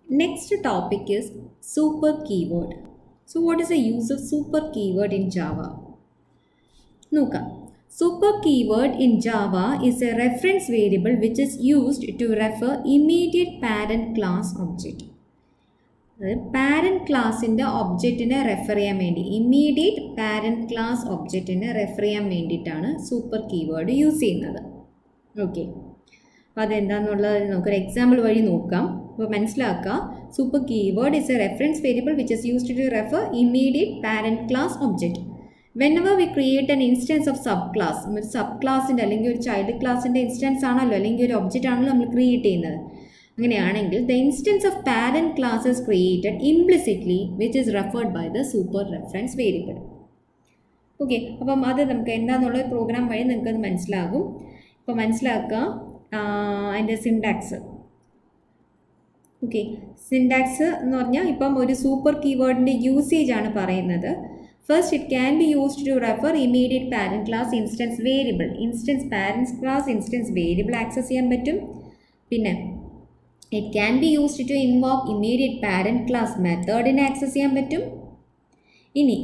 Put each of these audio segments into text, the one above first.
Next topic is super keyword. So what is the use of super keyword in Java? നോക്കാം super keyword in Java is a reference variable which is used to refer immediate parent class object. അതായത് parent ക്ലാസ്സിൻ്റെ ഒബ്ജക്റ്റിനെ refer ചെയ്യാൻ വേണ്ടി immediate parent class ഒബ്ജക്റ്റിനെ refer ചെയ്യാൻ വേണ്ടിയിട്ടാണ് super keyword use ചെയ്യുന്നത് ഓക്കെ അപ്പോൾ അതെന്താണെന്നുള്ളത് നമുക്കൊരു എക്സാമ്പിൾ വഴി നോക്കാം അപ്പോൾ മനസ്സിലാക്കുക super keyword is a reference variable which is used to refer immediate parent class object whenever we create an instance of sub class ഒരു സബ് ക്ലാസ്സിൻ്റെ അല്ലെങ്കിൽ ഒരു ചൈൽഡ് ക്ലാസ്സിൻ്റെ ഇൻസ്റ്റൻസ് ആണല്ലോ അല്ലെങ്കിൽ ഒരു ഒബ്ജക്റ്റ് ആണല്ലോ നമ്മൾ ക്രിയേറ്റ് ചെയ്യുന്നത് അങ്ങനെയാണെങ്കിൽ the instance of parent classes created implicitly which is referred by the super reference variable okay അപ്പം അത് നമുക്ക് എന്താണെന്നുള്ള പ്രോഗ്രാം വഴി നിങ്ങൾക്ക് അത് മനസ്സിലാകും ഇപ്പോൾ മനസ്സിലാക്കുക അതിൻ്റെ സിൻടാക്സ് ഓക്കെ സിൻടാക്സ് എന്ന് പറഞ്ഞാൽ ഇപ്പം ഒരു സൂപ്പർ കീവേഡിൻ്റെ യൂസേജ് ആണ് പറയുന്നത് first it can be used to refer immediate parent class instance variable instance parent class instance variable access ചെയ്യാൻ പറ്റും പിന്നെ it can be used to invoke immediate parent class മെത്തേഡിനെ ആക്സസ് ചെയ്യാൻ പറ്റും ഇനി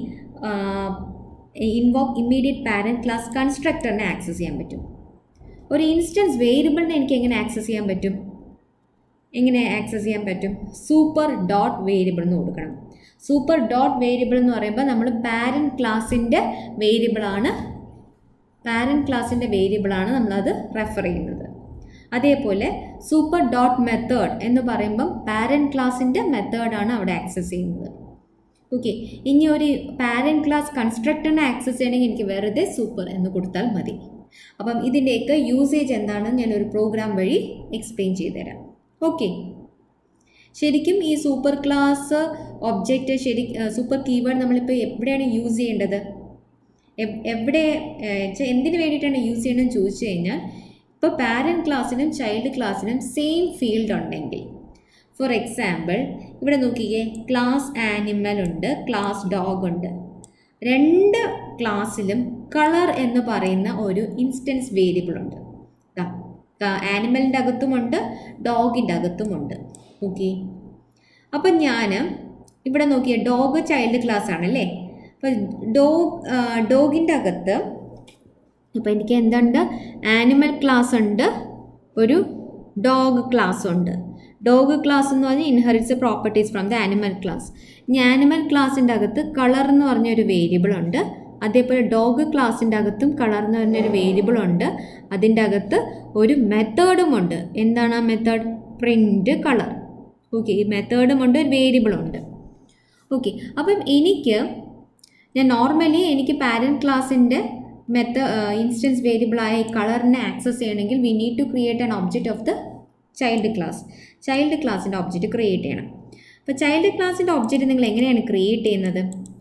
ഇൻവോക്ക് ഇമ്മീഡിയറ്റ് പാരൻറ്റ് ക്ലാസ് കൺസ്ട്രക്ടറിനെ access ചെയ്യാൻ പറ്റും ഒരു ഇൻസ്റ്റൻസ് വേരിയബിളിനെ എനിക്ക് എങ്ങനെ ആക്സസ് ചെയ്യാൻ പറ്റും എങ്ങനെ ആക്സസ് ചെയ്യാൻ പറ്റും സൂപ്പർ ഡോട്ട് വേരിയബിൾ എന്ന് കൊടുക്കണം സൂപ്പർ ഡോട്ട് വേരിയബിൾ എന്ന് പറയുമ്പോൾ നമ്മൾ പാരൻറ്റ് ക്ലാസ്സിൻ്റെ വേരിയബിളാണ് പാരൻറ്റ് ക്ലാസ്സിൻ്റെ വേരിയബിളാണ് നമ്മളത് റെഫർ ചെയ്യുന്നത് അതേപോലെ സൂപ്പർ ഡോട്ട് മെത്തേഡ് എന്ന് പറയുമ്പം പാരൻറ്റ് ക്ലാസ്സിൻ്റെ മെത്തേഡാണ് അവിടെ ആക്സസ് ചെയ്യുന്നത് ഓക്കെ ഇനി ഒരു പാരൻറ്റ് ക്ലാസ് കൺസ്ട്രക്ടറിനെ ആക്സസ് ചെയ്യണമെങ്കിൽ എനിക്ക് വെറുതെ സൂപ്പർ എന്ന് കൊടുത്താൽ മതി അപ്പം ഇതിൻ്റെയൊക്കെ യൂസേജ് എന്താണെന്ന് ഞാനൊരു പ്രോഗ്രാം വഴി എക്സ്പ്ലെയിൻ ചെയ്തുതരാം ഓക്കെ ശരിക്കും ഈ സൂപ്പർ ക്ലാസ് ഒബ്ജക്റ്റ് ശരി സൂപ്പർ കീവേഡ് നമ്മളിപ്പോൾ എവിടെയാണ് യൂസ് ചെയ്യേണ്ടത് എവിടെ എന്തിനു വേണ്ടിയിട്ടാണ് യൂസ് ചെയ്യേണ്ടതെന്ന് ചോദിച്ചു കഴിഞ്ഞാൽ ഇപ്പോൾ പാരൻറ്റ് ക്ലാസ്സിനും ചൈൽഡ് ക്ലാസ്സിനും സെയിം ഫീൽഡ് ഉണ്ടെങ്കിൽ ഫോർ എക്സാമ്പിൾ ഇവിടെ നോക്കിക്കേ ക്ലാസ് ആനിമൽ ഉണ്ട് ക്ലാസ് ഡോഗ് ഉണ്ട് രണ്ട് ക്ലാസ്സിലും കളർ എന്ന് പറയുന്ന ഒരു ഇൻസ്റ്റൻസ് വേരിയബിൾ ഉണ്ട് ആനിമലിൻ്റെ അകത്തുമുണ്ട് ഡോഗിൻ്റെ അകത്തുമുണ്ട് ഓക്കെ അപ്പം ഞാൻ ഇവിടെ നോക്കിയ ഡോഗ് ചൈൽഡ് ക്ലാസ് ആണല്ലേ അപ്പോൾ ഡോഗ് ഡോഗിൻ്റെ അകത്ത് അപ്പോൾ എനിക്ക് എന്തുണ്ട് ആനിമൽ ക്ലാസ് ഉണ്ട് ഒരു ഡോഗ് ക്ലാസ് ഉണ്ട് ഡോഗ് ക്ലാസ് എന്ന് പറഞ്ഞാൽ inherits properties from the animal class ഇനി ആനിമൽ ക്ലാസ്സിൻ്റെ അകത്ത് കളർ എന്ന് പറഞ്ഞൊരു വേരിയബിൾ ഉണ്ട് അതേപോലെ ഡോഗ് ക്ലാസ്സിൻ്റെ അകത്തും കളർ എന്ന് പറഞ്ഞൊരു വേരിയബിൾ ഉണ്ട് അതിൻ്റെ അകത്ത് ഒരു മെത്തേഡും ഉണ്ട് എന്താണ് ആ മെത്തേഡ് പ്രിൻ്റ് കളർ ഓക്കെ ഈ മെത്തേഡും ഉണ്ട് ഒരു വേരിയബിളും ഉണ്ട് ഓക്കെ അപ്പം എനിക്ക് ഞാൻ നോർമലി എനിക്ക് പാരൻറ്റ് ക്ലാസ്സിൻ്റെ മെത്ത ഇൻസ്റ്റൻസ് വേരിയബിളായ ഈ കളറിനെ ആക്സസ് ചെയ്യണമെങ്കിൽ we need to create an object of the child class child ക്ലാസ്സിൻ്റെ ഒബ്ജക്റ്റ് ക്രിയേറ്റ് ചെയ്യണം അപ്പോൾ ചൈൽഡ് ക്ലാസ്സിൻ്റെ ഒബ്ജക്റ്റ് നിങ്ങൾ എങ്ങനെയാണ് ക്രിയേറ്റ് ചെയ്യുന്നത്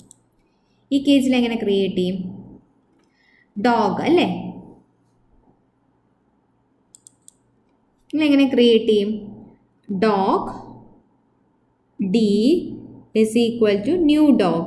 ഈ കേസിൽ എങ്ങനെ ക്രിയേറ്റ് ചെയ്യും ഡോഗ് അല്ലേ നിങ്ങൾ എങ്ങനെ ക്രിയേറ്റ് ചെയ്യും dog D is equal to new dog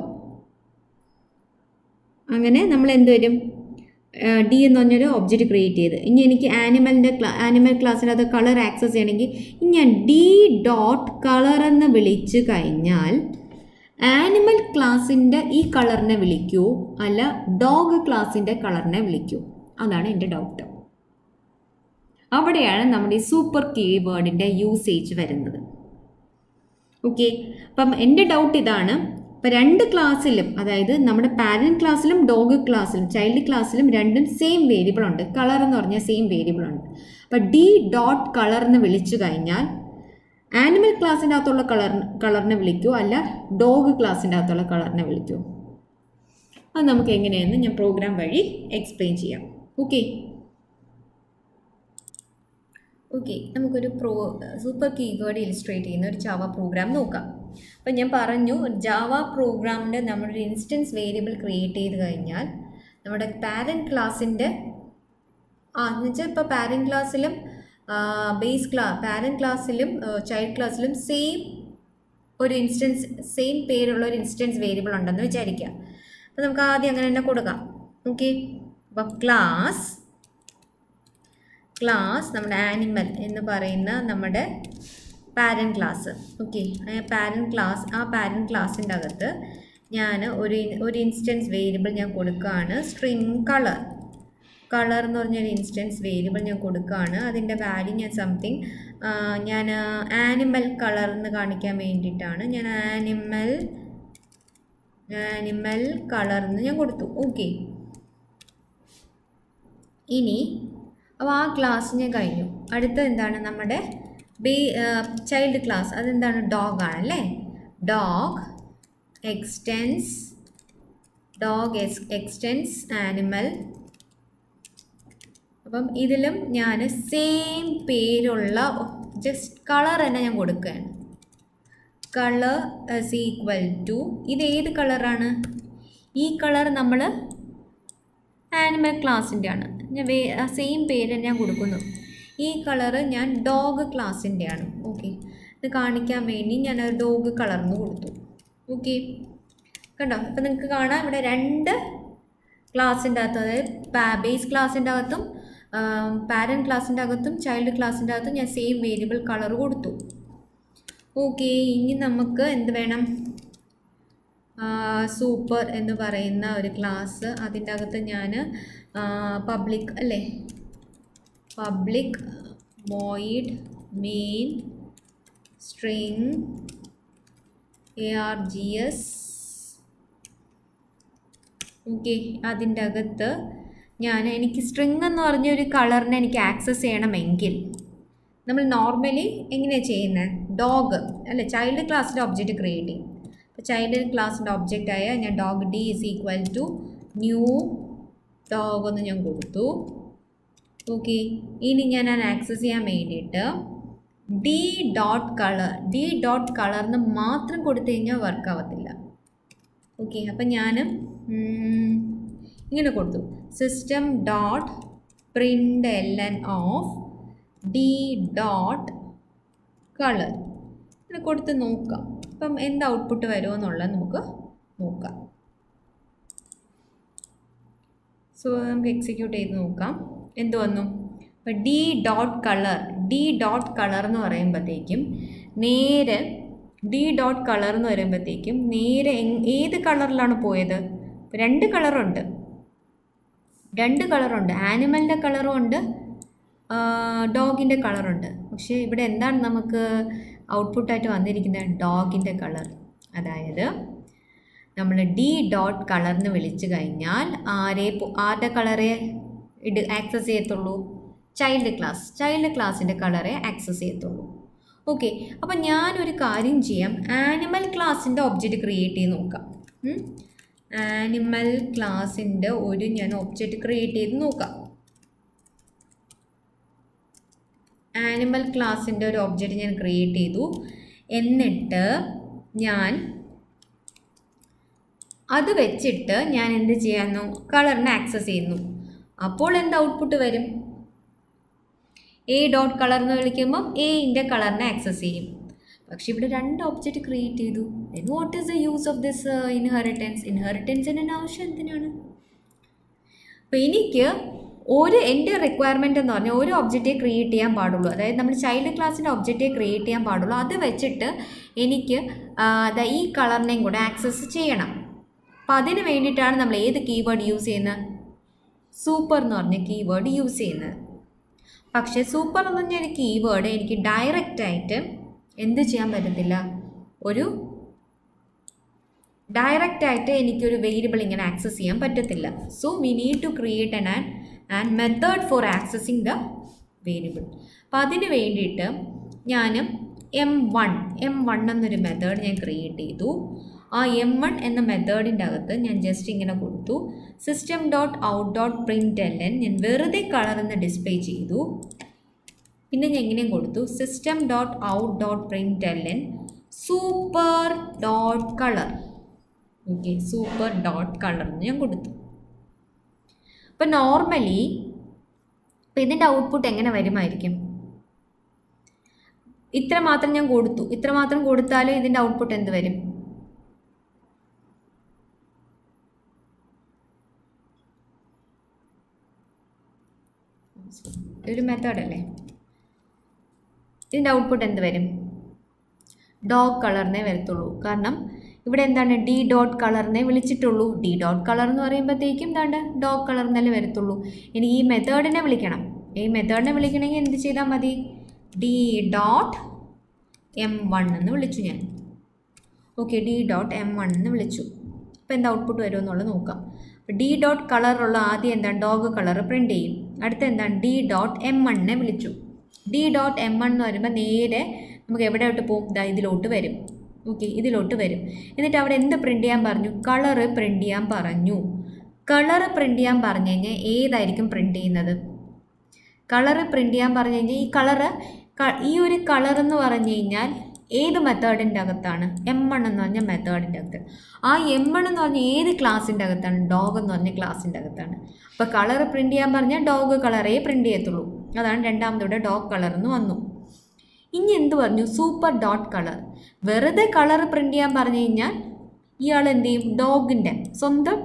അങ്ങനെ നമ്മൾ എന്ത് വരും ഡി എന്ന് പറഞ്ഞൊരു ഒബ്ജക്റ്റ് ക്രിയേറ്റ് ചെയ്ത് ഇനി എനിക്ക് ആനിമലിൻ്റെ ക്ലാ ആനിമൽ ക്ലാസ്സിനകത്ത് കളർ ആക്സസ് ചെയ്യണമെങ്കിൽ ഇനി ഞാൻ ഡി ഡോട്ട് കളർ എന്ന് വിളിച്ച് കഴിഞ്ഞാൽ ആനിമൽ ക്ലാസ്സിൻ്റെ ഈ കളറിനെ വിളിക്കൂ അല്ല ഡോഗ് ക്ലാസ്സിൻ്റെ കളറിനെ വിളിക്കൂ അതാണ് എൻ്റെ ഡൗട്ട് അവിടെയാണ് നമ്മുടെ ഈ സൂപ്പർ കീവേഡിൻ്റെ യൂസേജ് വരുന്നത് ഓക്കെ അപ്പം എൻ്റെ ഡൗട്ട് ഇതാണ് ഇപ്പം രണ്ട് ക്ലാസ്സിലും അതായത് നമ്മുടെ പാരൻറ്റ് ക്ലാസ്സിലും ഡോഗ് ക്ലാസ്സിലും ചൈൽഡ് ക്ലാസ്സിലും രണ്ടും സെയിം വേരിയബിൾ ഉണ്ട് കളർ എന്ന് പറഞ്ഞാൽ സെയിം വേരിയബിൾ ഉണ്ട് അപ്പം ഡി ഡോട്ട് കളർ എന്ന് വിളിച്ചു കഴിഞ്ഞാൽ ആനിമൽ ക്ലാസ്സിൻ്റെ അകത്തുള്ള കളർ കളറിനെ വിളിക്കൂ അല്ല ഡോഗ് ക്ലാസ്സിൻ്റെ അകത്തുള്ള കളറിനെ വിളിക്കൂ അത് നമുക്ക് എങ്ങനെയെന്ന് ഞാൻ പ്രോഗ്രാം വഴി എക്സ്പ്ലെയിൻ ചെയ്യാം ഓക്കെ ഓക്കെ നമുക്കൊരു പ്രോ സൂപ്പർ കീവേഡ് ഇലിസ്ട്രേറ്റ് ചെയ്യുന്ന ഒരു ജാവ പ്രോഗ്രാം നോക്കാം അപ്പം ഞാൻ പറഞ്ഞു ജാവ പ്രോഗ്രാമിൻ്റെ നമ്മളൊരു ഇൻസ്റ്റൻസ് വേരിയബിൾ ക്രിയേറ്റ് ചെയ്ത് കഴിഞ്ഞാൽ നമ്മുടെ പാരൻറ്റ് ക്ലാസ്സിൻ്റെ ആ എന്ന് വെച്ചാൽ ഇപ്പോൾ പാരൻറ്റ് ക്ലാസ്സിലും ബേസ് ക്ലാ പാരൻറ്റ് ക്ലാസ്സിലും ചൈൽഡ് ക്ലാസ്സിലും സെയിം ഒരു ഇൻസ്റ്റൻസ് സെയിം പേരുള്ള ഒരു ഇൻസ്റ്റൻസ് വേരിയബിൾ ഉണ്ടെന്ന് വിചാരിക്കുക അപ്പോൾ നമുക്ക് ആദ്യം അങ്ങനെ തന്നെ കൊടുക്കാം ഓക്കെ അപ്പം ക്ലാസ് ക്ലാസ് നമ്മുടെ ആനിമൽ എന്ന് പറയുന്ന നമ്മുടെ parent class okay parent class ആ പാരൻ ക്ലാസ്സിൻ്റെ അകത്ത് ഞാൻ ഒരു ഒരു ഇൻസ്റ്റൻസ് വേരിയബിൾ ഞാൻ കൊടുക്കുകയാണ് സ്ട്രിങ് കളർ കളർ എന്ന് പറഞ്ഞൊരു ഇൻസ്റ്റൻസ് വേരിയബിൾ ഞാൻ കൊടുക്കുകയാണ് അതിൻ്റെ വാല്യൂ ഞാൻ സംതിങ് ഞാൻ ആനിമൽ കളർ എന്ന് കാണിക്കാൻ വേണ്ടിയിട്ടാണ് ഞാൻ ആനിമൽ ആനിമൽ കളർ എന്ന് ഞാൻ കൊടുത്തു ഓക്കെ ഇനി അപ്പോൾ ആ ക്ലാസ് ഞാൻ കഴിഞ്ഞു അടുത്ത എന്താണ് നമ്മുടെ ബേ ചൈൽഡ് ക്ലാസ് അതെന്താണ് ഡോഗ് ആണല്ലേ ഡോഗ് എക്സ്റ്റെൻസ് ഡോഗ് എക്സ് എക്സ്റ്റെൻസ് ആനിമൽ അപ്പം ഇതിലും ഞാൻ സെയിം പേരുള്ള ജസ്റ്റ് കളർ തന്നെ ഞാൻ കൊടുക്കുകയാണ് കളർ ഇസ് ഈക്വൽ ടു ഇത് ഏത് കളറാണ് ഈ കളർ നമ്മൾ ആനിമൽ ക്ലാസ്സിൻ്റെ ആണ് ഞാൻ വേ സെയിം പേര് ഞാൻ കൊടുക്കുന്നു ഈ കളറ് ഞാൻ ഡോഗ് ക്ലാസ്സിൻ്റെ ആണ് ഓക്കെ ഇത് കാണിക്കാൻ വേണ്ടി ഞാൻ ഡോഗ് കളർന്ന് കൊടുത്തു ഓക്കെ കണ്ടോ ഇപ്പം നിങ്ങൾക്ക് കാണാം ഇവിടെ രണ്ട് ക്ലാസ്സിൻ്റെ അകത്ത് അതായത് ബേസ് ക്ലാസ്സിൻ്റെ അകത്തും പാരൻ ക്ലാസ്സിൻ്റെ അകത്തും ചൈൽഡ് ക്ലാസ്സിൻ്റെ അകത്തും ഞാൻ സെയിം വേരിയബിൾ കളർ കൊടുത്തു ഓക്കെ ഇനി നമുക്ക് എന്ത് വേണം സൂപ്പർ എന്ന് പറയുന്ന ഒരു ക്ലാസ് അതിൻ്റെ അകത്ത് ഞാൻ പബ്ലിക് അല്ലേ public void main string A R G S okay അതിൻ്റെ അകത്ത് ഞാൻ എനിക്ക് സ്ട്രിങ് എന്ന് പറഞ്ഞ ഒരു കളറിനെ എനിക്ക് ആക്സസ് ചെയ്യണമെങ്കിൽ നമ്മൾ നോർമലി എങ്ങനെയാണ് ചെയ്യുന്നത് ഡോഗ് അല്ലെ ചൈൽഡ് ക്ലാസ്സിൻ്റെ ഒബ്ജക്റ്റ് ക്രിയേറ്റ് ചെയ്യും അപ്പോൾ ചൈൽഡ് ക്ലാസ്സിൻ്റെ ഒബ്ജക്റ്റായ ഞാൻ dog D is equal to new dog എന്ന് ഞാൻ കൊടുത്തു ഓക്കെ ഇനി ഞാൻ അത് ആക്സസ് ചെയ്യാൻ വേണ്ടിയിട്ട് D dot colour D dot കളറിന് മാത്രം കൊടുത്തു കഴിഞ്ഞാൽ വർക്ക് ആവത്തില്ല ഓക്കെ അപ്പം ഞാൻ ഇങ്ങനെ കൊടുത്തു system dot print L N of D dot colour ഇത് കൊടുത്ത് നോക്കാം അപ്പം എന്ത് ഔട്ട്പുട്ട് വരുമെന്നുള്ളത് നമുക്ക് നോക്കാം സോ നമുക്ക് എക്സിക്യൂട്ട് ചെയ്ത് നോക്കാം എന്ത് വന്നു അപ്പം D dot colour D dot colour എന്ന് പറയുമ്പോഴത്തേക്കും നേരെ ഡി ഡോട്ട് കളർ എന്ന് പറയുമ്പോഴത്തേക്കും നേരെ ഏത് കളറിലാണ് പോയത് രണ്ട് കളറുണ്ട് രണ്ട് കളറുണ്ട് ആനിമലിൻ്റെ കളറും ഉണ്ട് ഡോഗിൻ്റെ കളറുണ്ട് പക്ഷേ ഇവിടെ എന്താണ് നമുക്ക് ഔട്ട്പുട്ടായിട്ട് വന്നിരിക്കുന്നത് ഡോഗിൻ്റെ കളർ അതായത് നമ്മൾ ഡി ഡോട്ട് കളർന്ന് വിളിച്ചു കഴിഞ്ഞാൽ ആരെ ആരുടെ കളറെ ഇട് ആക്സസ് ചെയ്യത്തുള്ളൂ ചൈൽഡ് ക്ലാസ് ചൈൽഡ് ക്ലാസ്സിൻ്റെ കളറെ ആക്സസ് ചെയ്യത്തുള്ളൂ ഓക്കെ അപ്പം ഞാനൊരു കാര്യം ചെയ്യാം ആനിമൽ ക്ലാസ്സിൻ്റെ ഒബ്ജക്റ്റ് ക്രിയേറ്റ് ചെയ്ത് നോക്കാം ആനിമൽ ക്ലാസ്സിൻ്റെ ഒരു ഞാൻ ഒബ്ജക്റ്റ് ക്രിയേറ്റ് ചെയ്ത് നോക്കാം ആനിമൽ ക്ലാസ്സിൻ്റെ ഒരു ഒബ്ജക്റ്റ് ഞാൻ ക്രിയേറ്റ് ചെയ്തു എന്നിട്ട് ഞാൻ അത് വെച്ചിട്ട് ഞാൻ എന്ത് ചെയ്യാന്നു കളറിനെ ആക്സസ് ചെയ്യുന്നു അപ്പോൾ എന്ത് ഔട്ട്പുട്ട് വരും എ ഡോട്ട് കളർ എന്ന് വിളിക്കുമ്പം എയിൻ്റെ കളറിനെ ആക്സസ് ചെയ്യും പക്ഷെ ഇവിടെ രണ്ട് ഒബ്ജക്റ്റ് ക്രിയേറ്റ് ചെയ്തു then what is the use of this inheritance ഇൻഹെറിറ്റൻസിൻ്റെ ആവശ്യം എന്തിനാണ് അപ്പോൾ എനിക്ക് ഒരു എൻ്റെ റിക്വയർമെൻ്റ് എന്ന് പറഞ്ഞാൽ ഒരു ഒബ്ജക്റ്റേ ക്രിയേറ്റ് ചെയ്യാൻ പാടുള്ളൂ അതായത് നമ്മൾ ചൈൽഡ് ക്ലാസ്സിൻ്റെ ഒബ്ജക്റ്റേ ക്രിയേറ്റ് ചെയ്യാൻ പാടുള്ളൂ അത് വെച്ചിട്ട് എനിക്ക് ഈ കളറിനെയും കൂടെ ആക്സസ് ചെയ്യണം അപ്പം അതിന് വേണ്ടിയിട്ടാണ് നമ്മൾ ഏത് കീവേഡ് യൂസ് ചെയ്യുന്നത് സൂപ്പർ എന്ന് പറഞ്ഞ കീവേഡ് യൂസ് ചെയ്യുന്നത് പക്ഷേ സൂപ്പർ എന്ന് പറഞ്ഞ ഒരു കീവേഡ് എനിക്ക് ഡയറക്റ്റായിട്ട് എന്ത് ചെയ്യാൻ പറ്റത്തില്ല ഒരു ഡയറക്റ്റായിട്ട് എനിക്കൊരു വേരിയബിൾ ഇങ്ങനെ ആക്സസ് ചെയ്യാൻ പറ്റത്തില്ല so we need to create an and method for accessing the variable അപ്പോൾ അതിന് വേണ്ടിയിട്ട് ഞാൻ എം വൺ എം വൺ എന്നൊരു മെത്തേഡ് ഞാൻ ക്രിയേറ്റ് ചെയ്തു ആ എം വൺ എന്ന മെത്തേഡിൻ്റെ അകത്ത് ഞാൻ ജസ്റ്റ് ഇങ്ങനെ കൊടുത്തു system dot out dot print L N ഞാൻ വെറുതെ കളർ എന്ന് ഡിസ്പ്ലേ ചെയ്തു പിന്നെ ഞാൻ എങ്ങനെയും കൊടുത്തു system dot out dot print L N super dot colour okay super dot colour എന്ന് ഞാൻ കൊടുത്തു അപ്പം നോർമലി ഇപ്പം ഇതിൻ്റെ ഔട്ട്പുട്ട് എങ്ങനെ വരുമായിരിക്കും ഇത്ര മാത്രം ഞാൻ കൊടുത്തു ഇത്ര മാത്രം കൊടുത്താലും ഇതിൻ്റെ ഔട്ട്പുട്ട് എന്ത് വരും ഒരു മെത്തേഡ് അല്ലേ ഇതിൻ്റെ ഔട്ട്പുട്ട് എന്ത് വരും ഡോഗ് കളറിനെ വരത്തുള്ളൂ കാരണം ഇവിടെ എന്താണ് ഡി ഡോട്ട് കളറിനെ വിളിച്ചിട്ടുള്ളൂ ഡി ഡോട്ട് കളർ എന്ന് പറയുമ്പോഴത്തേക്കും എന്താണ്ട് ഡോഗ് കളർ എന്നല്ലേ വരത്തുള്ളൂ ഇനി ഈ മെത്തേഡിനെ വിളിക്കണം ഈ മെത്തേഡിനെ വിളിക്കണമെങ്കിൽ എന്ത് ചെയ്താൽ മതി ഡി ഡോട്ട് എം വൺ എന്ന് വിളിച്ചു ഞാൻ okay D dot M one എന്ന് വിളിച്ചു അപ്പോൾ എന്താ ഔട്ട്പുട്ട് വരുമെന്നുള്ളത് നോക്കാം ഡി ഡോട്ട് കളറുള്ള ആദ്യം എന്താണ് ഡോഗ് കളർ പ്രിൻ്റ് ചെയ്യും അടുത്ത എന്താണ് ഡി ഡോട്ട് എം വണ്ണിനെ വിളിച്ചു ഡി ഡോട്ട് എം വൺ എന്ന് പറയുമ്പോൾ നേരെ നമുക്ക് എവിടെയോട്ട് പോകും ദാ ഇതിലോട്ട് വരും ഓക്കെ ഇതിലോട്ട് വരും എന്നിട്ട് അവിടെ എന്ത് പ്രിൻ്റ് ചെയ്യാൻ പറഞ്ഞു കളറ് പ്രിൻ്റ് ചെയ്യാൻ പറഞ്ഞു കളറ് പ്രിൻ്റ് ചെയ്യാൻ പറഞ്ഞു കഴിഞ്ഞാൽ ഏതായിരിക്കും പ്രിൻ്റ് ചെയ്യുന്നത് കളറ് പ്രിൻ്റ് ചെയ്യാൻ പറഞ്ഞു കഴിഞ്ഞാൽ ഈ കളറ് ഈ ഒരു കളർ എന്ന് പറഞ്ഞു കഴിഞ്ഞാൽ ഏത് മെത്തേഡിൻ്റെ അകത്താണ് എം വൺ എന്ന് പറഞ്ഞ മെത്തേഡിൻ്റെ അകത്ത് ആ എം വൺ എന്ന് പറഞ്ഞ ഏത് ക്ലാസ്സിൻ്റെ അകത്താണ് ഡോഗ് എന്ന് പറഞ്ഞ ക്ലാസ്സിൻ്റെ അകത്താണ് അപ്പോൾ കളർ പ്രിൻ്റ് ചെയ്യാൻ പറഞ്ഞാൽ ഡോഗ് കളറേ പ്രിൻ്റ് ചെയ്യത്തുള്ളൂ അതാണ് രണ്ടാമതോടെ ഡോഗ് കളർ എന്ന് വന്നു ഇനി എന്ത് പറഞ്ഞു സൂപ്പർ ഡോട്ട് കളർ വെറുതെ കളർ പ്രിൻ്റ് ചെയ്യാൻ പറഞ്ഞു കഴിഞ്ഞാൽ ഇയാൾ എന്ത് ചെയ്യും ഡോഗിൻ്റെ സ്വന്തം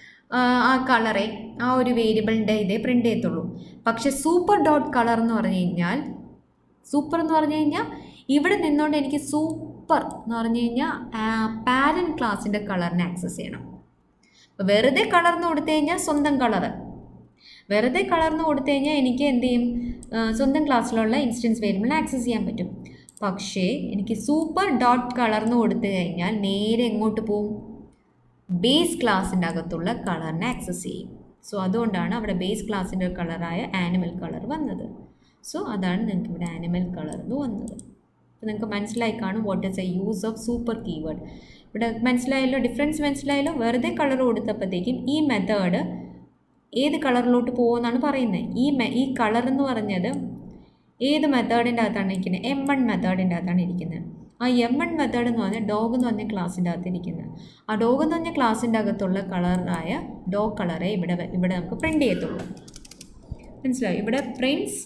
ആ കളറെ ആ ഒരു വേരിയബിളിൻ്റെ ഇതേ പ്രിൻ്റ് ചെയ്യത്തുള്ളൂ പക്ഷെ സൂപ്പർ ഡോട്ട് കളർ എന്ന് പറഞ്ഞു കഴിഞ്ഞാൽ സൂപ്പർ എന്ന് പറഞ്ഞു കഴിഞ്ഞാൽ ഇവിടെ നിന്നുകൊണ്ട് എനിക്ക് സൂപ്പർ എന്ന് പറഞ്ഞു കഴിഞ്ഞാൽ പാരൻ ക്ലാസ്സിൻ്റെ കളറിനെ ആക്സസ് ചെയ്യണം അപ്പോൾ വെറുതെ കളർന്ന് കൊടുത്തു കഴിഞ്ഞാൽ സ്വന്തം കളറ് വെറുതെ കളർന്ന് കൊടുത്തു കഴിഞ്ഞാൽ എനിക്ക് എന്ത് ചെയ്യും സ്വന്തം ക്ലാസ്സിലുള്ള ഇൻസ്റ്റൻസ് വേരിയബിളിനെ ആക്സസ് ചെയ്യാൻ പറ്റും പക്ഷേ എനിക്ക് സൂപ്പർ ഡോട്ട് കളർന്ന് കൊടുത്തു കഴിഞ്ഞാൽ നേരെ എങ്ങോട്ട് പോവും ബേസ് ക്ലാസ്സിൻ്റെ അകത്തുള്ള കളറിനെ ആക്സസ് ചെയ്യും സോ അതുകൊണ്ടാണ് അവിടെ ബേസ് ക്ലാസ്സിൻ്റെ കളറായ ആനിമൽ കളർ വന്നത് സോ അതാണ് നിങ്ങൾക്ക് ഇവിടെ ആനിമൽ കളർ എന്ന് വന്നത് അപ്പോൾ നിങ്ങൾക്ക് മനസ്സിലായി കാണും what is a use of super keyword ഇവിടെ മനസ്സിലായല്ലോ ഡിഫറൻസ് മനസ്സിലായല്ലോ വെറുതെ കളർ കൊടുത്തപ്പോഴത്തേക്കും ഈ മെത്തേഡ് ഏത് കളറിലോട്ട് പോകുമെന്നാണ് പറയുന്നത് ഈ മെ ഈ കളർ എന്ന് പറഞ്ഞത് ഏത് മെത്തേഡിൻ്റെ അകത്താണ് ഇരിക്കുന്നത് എം വൺ മെത്തേഡിൻ്റെ അകത്താണ് ഇരിക്കുന്നത് ആ എം വൺ മെത്തേഡ് എന്ന് പറഞ്ഞാൽ ഡോഗ് എന്ന് പറഞ്ഞ ക്ലാസ്സിൻ്റെ അകത്ത് ഇരിക്കുന്നത് ആ ഡോഗ് എന്ന് പറഞ്ഞ ക്ലാസ്സിൻ്റെ അകത്തുള്ള കളറായ ഡോഗ് കളറെ ഇവിടെ ഇവിടെ നമുക്ക് പ്രിൻ്റ് ചെയ്യത്തുള്ളൂ മനസ്സിലായി ഇവിടെ പ്രിൻസ്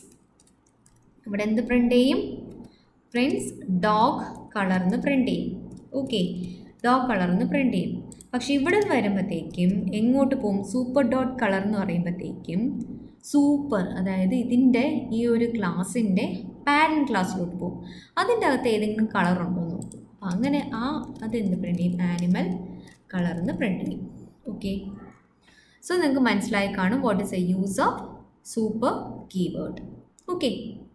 ഇവിടെ എന്ത് പ്രിൻ്റ് ചെയ്യും പ്രിൻസ് ഡോഗ് കളർന്ന് പ്രിൻ്റ് ചെയ്യും ഓക്കെ ഡോഗ് കളർന്ന് പ്രിൻ്റ് ചെയ്യും പക്ഷെ ഇവിടെ നിന്ന് വരുമ്പോഴത്തേക്കും എങ്ങോട്ട് പോകും സൂപ്പർ ഡോട്ട് കളർ എന്ന് പറയുമ്പോഴത്തേക്കും സൂപ്പർ അതായത് ഇതിൻ്റെ ഈ ഒരു ക്ലാസ്സിൻ്റെ പാരൻ ക്ലാസ്സിലോട്ട് പോകും അതിൻ്റെ അകത്ത് ഏതെങ്കിലും കളർ ഉണ്ടോ എന്ന് നോക്കും അപ്പം അങ്ങനെ ആ അതെന്ത് പ്രിൻ്റ് ചെയ്യും ആനിമൽ കളർന്ന് പ്രിൻ്റ് ചെയ്യും ഓക്കെ സോ നിങ്ങൾക്ക് മനസ്സിലായി കാണും what is a use of super keyword okay